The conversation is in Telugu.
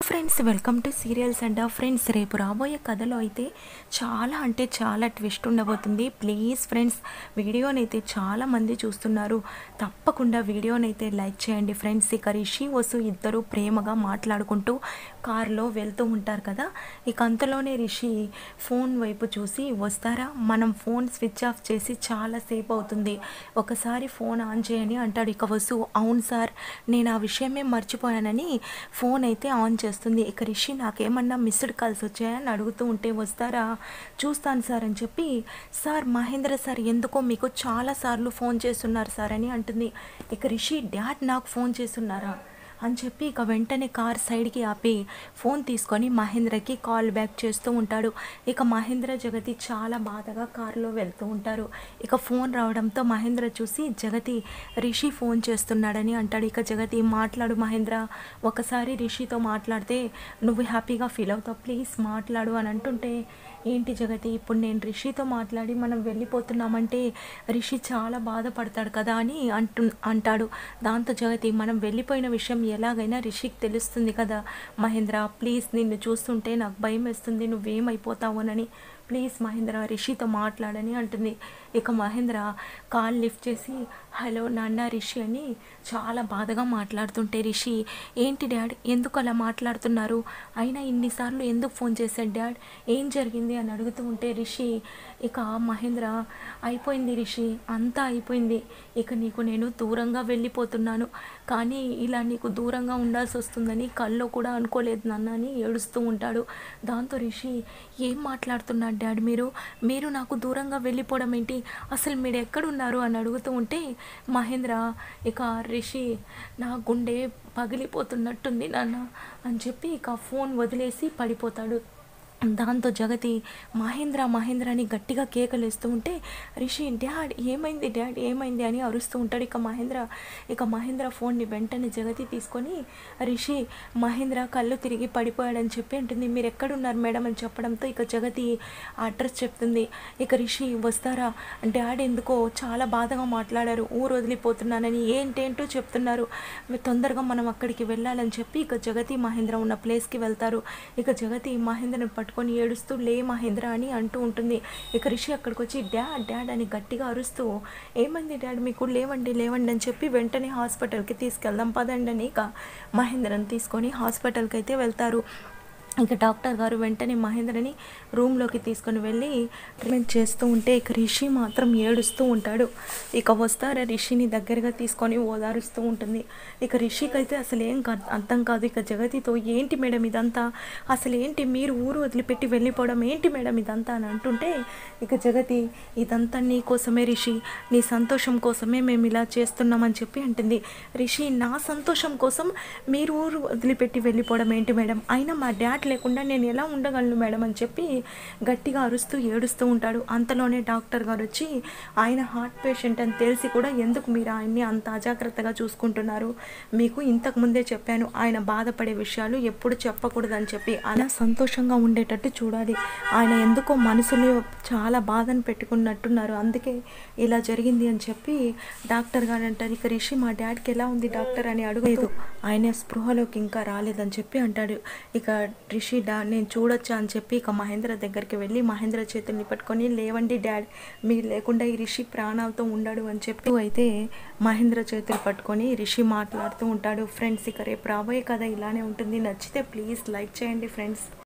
friends welcome to serials and friends రేపు రాబోయే కథలో అయితే చాలా అంటే చాలా ట్విస్ట్ ఉండబోతుంది ప్లీజ్ ఫ్రెండ్స్ వీడియోని అయితే చాలా మంది చూస్తున్నారు తప్పకుండా వీడియోని అయితే లైక్ చేయండి ఫ్రెండ్స్ ఇక రిషి వసు ఇద్దరు ప్రేమగా మాట్లాడుకుంటూ కారులో వెళ్తూ ఉంటారు కదా ఇక అంతలోనే రిషి ఫోన్ వైపు చూసి వస్తారా మనం ఫోన్ స్విచ్ ఆఫ్ చేసి చాలా సేపు అవుతుంది ఒకసారి ఫోన్ ఆన్ చేయని అంటాడు ఇక వసు అవును సార్ నేను ఆ విషయమే మర్చిపోయానని ఫోన్ అయితే ఆన్ చేస్తుంది ఇక రిషి నాకేమన్నా మిస్డ్ కాల్స్ వచ్చాయని అడుగుతూ ఉంటే వస్తారా చూస్తాను సార్ అని చెప్పి సార్ మహేంద్ర సార్ ఎందుకో మీకు చాలాసార్లు ఫోన్ చేస్తున్నారు సార్ అని అంటుంది ఇక రిషి డాడ్ నాకు ఫోన్ చేస్తున్నారా అని చెప్పి ఇక వెంటనే కార్ సైడ్కి ఆపి ఫోన్ తీసుకొని మహేంద్రకి కాల్ బ్యాక్ చేస్తూ ఉంటాడు ఇక మహేంద్ర జగతి చాలా బాధగా కారులో వెళ్తూ ఉంటారు ఇక ఫోన్ రావడంతో మహేంద్ర చూసి జగతి రిషి ఫోన్ చేస్తున్నాడని అంటాడు ఇక జగతి మాట్లాడు మహేంద్ర ఒకసారి రిషితో మాట్లాడితే నువ్వు హ్యాపీగా ఫీల్ అవుతావు ప్లీజ్ మాట్లాడు అని అంటుంటే ఏంటి జగతి ఇప్పుడు నేను రిషితో మాట్లాడి మనం వెళ్ళిపోతున్నామంటే రిషి చాలా బాధపడతాడు కదా అని అంటు అంటాడు దాంతో జగతి మనం వెళ్ళిపోయిన విషయం ఎలాగైనా రిషికి తెలుస్తుంది కదా మహేంద్ర ప్లీజ్ నిన్ను చూస్తుంటే నాకు భయం వేస్తుంది నువ్వేమైపోతావునని ప్లీజ్ మహేంద్ర రిషితో మాట్లాడని అంటుంది ఇక మహేంద్ర కాల్ లిఫ్ట్ చేసి హలో నాన్న రిషి అని చాలా బాధగా మాట్లాడుతుంటే రిషి ఏంటి డాడ్ ఎందుకు అలా మాట్లాడుతున్నారు అయినా ఇన్నిసార్లు ఎందుకు ఫోన్ చేశాడు డాడ్ ఏం జరిగింది అని అడుగుతూ ఉంటే రిషి ఇక మహేంద్ర అయిపోయింది రిషి అంతా అయిపోయింది ఇక నీకు నేను దూరంగా వెళ్ళిపోతున్నాను కానీ ఇలా నీకు దూరంగా ఉండాల్సి వస్తుందని కల్లో కూడా అనుకోలేదు నాన్న అని ఏడుస్తూ ఉంటాడు దాంతో రిషి ఏం మాట్లాడుతున్నాడు డాడ్ మీరు మీరు నాకు దూరంగా వెళ్ళిపోవడం ఏంటి అసలు మీరు ఎక్కడున్నారు అని అడుగుతూ ఉంటే మహేంద్ర ఇక రిషి నా గుండె పగిలిపోతున్నట్టుంది నాన్న అని చెప్పి ఇక ఫోన్ వదిలేసి పడిపోతాడు దాంతో జగతి మహేంద్ర మహేంద్ర అని గట్టిగా కేకలేస్తూ ఉంటే రిషి డాడ్ ఏమైంది డాడ్ ఏమైంది అని అరుస్తూ ఉంటాడు ఇక మహేంద్ర ఇక మహేంద్ర ఫోన్ని వెంటనే జగతి తీసుకొని రిషి మహేంద్ర కళ్ళు తిరిగి పడిపోయాడని చెప్పి అంటుంది మీరు ఎక్కడున్నారు మేడం అని చెప్పడంతో ఇక జగతి అడ్రస్ చెప్తుంది ఇక రిషి వస్తారా డాడ్ ఎందుకో చాలా బాధగా మాట్లాడారు ఊరు వదిలిపోతున్నానని ఏంటేంటో చెప్తున్నారు తొందరగా మనం అక్కడికి వెళ్ళాలని చెప్పి ఇక జగతి మహేంద్ర ఉన్న ప్లేస్కి వెళ్తారు ఇక జగతి మహేంద్రని పట్టుకొని ఏడుస్తూ లే మహేంద్ర అని అంటూ ఉంటుంది ఇక రిషి అక్కడికి వచ్చి డాడ్ డాడ్ అని గట్టిగా అరుస్తూ ఏమైంది డాడ్ మీకు లేవండి లేవండి అని చెప్పి వెంటనే హాస్పిటల్కి తీసుకెళ్దాం పదండి అని ఇక మహేంద్రని తీసుకొని హాస్పిటల్కి అయితే వెళ్తారు ఇక డాక్టర్ గారు వెంటనే మహేంద్రని రూమ్లోకి తీసుకొని వెళ్ళి ట్రీట్మెంట్ చేస్తూ ఉంటే ఇక రిషి మాత్రం ఏడుస్తూ ఉంటాడు ఇక వస్తారా రిషిని దగ్గరగా తీసుకొని ఓదారుస్తూ ఉంటుంది ఇక రిషికి అయితే అసలు ఏం కా- అర్థం కాదు ఇక జగతితో ఏంటి మేడం ఇదంతా అసలు ఏంటి మీరు ఊరు వదిలిపెట్టి వెళ్ళిపోవడం ఏంటి మేడం ఇదంతా అని అంటుంటే ఇక జగతి ఇదంతా నీ కోసమే రిషి నీ సంతోషం కోసమే మేము ఇలా చేస్తున్నామని చెప్పి అంటుంది రిషి నా సంతోషం కోసం మీరు ఊరు వదిలిపెట్టి వెళ్ళిపోవడం ఏంటి మేడం అయినా మా డాడ్ లేకుండా నేను ఎలా ఉండగలను మేడం అని చెప్పి గట్టిగా అరుస్తూ ఏడుస్తూ ఉంటాడు అంతలోనే డాక్టర్ గారు వచ్చి ఆయన హార్ట్ పేషెంట్ అని తెలిసి కూడా ఎందుకు మీరు ఆయన్ని అంత అజాగ్రత్తగా చూసుకుంటున్నారు మీకు ఇంతకు ముందే చెప్పాను ఆయన బాధపడే విషయాలు ఎప్పుడు చెప్పకూడదని చెప్పి అలా సంతోషంగా ఉండేటట్టు చూడాలి ఆయన ఎందుకో మనసులో చాలా బాధను పెట్టుకున్నట్టున్నారు అందుకే ఇలా జరిగింది అని చెప్పి డాక్టర్ గారు అంటారు ఇక రిషి మా డాడ్కి ఎలా ఉంది డాక్టర్ అని అడుగలేదు ఆయన స్పృహలోకి ఇంకా రాలేదని చెప్పి అంటాడు ఇక రిషి డా నేను చూడొచ్చా అని చెప్పి ఇక మహేంద్ర దగ్గరికి వెళ్ళి మహేంద్ర చేతుల్ని పట్టుకొని లేవండి డాడ్ మీరు లేకుండా ఈ రిషి ప్రాణాలతో ఉండడు అని చెప్పి అయితే మహేంద్ర చేతులు పట్టుకొని రిషి మాట్లాడుతూ ఉంటాడు ఫ్రెండ్స్ ఇక రేపు రాబోయే కథ ఇలానే ఉంటుంది నచ్చితే ప్లీజ్ లైక్ చేయండి ఫ్రెండ్స్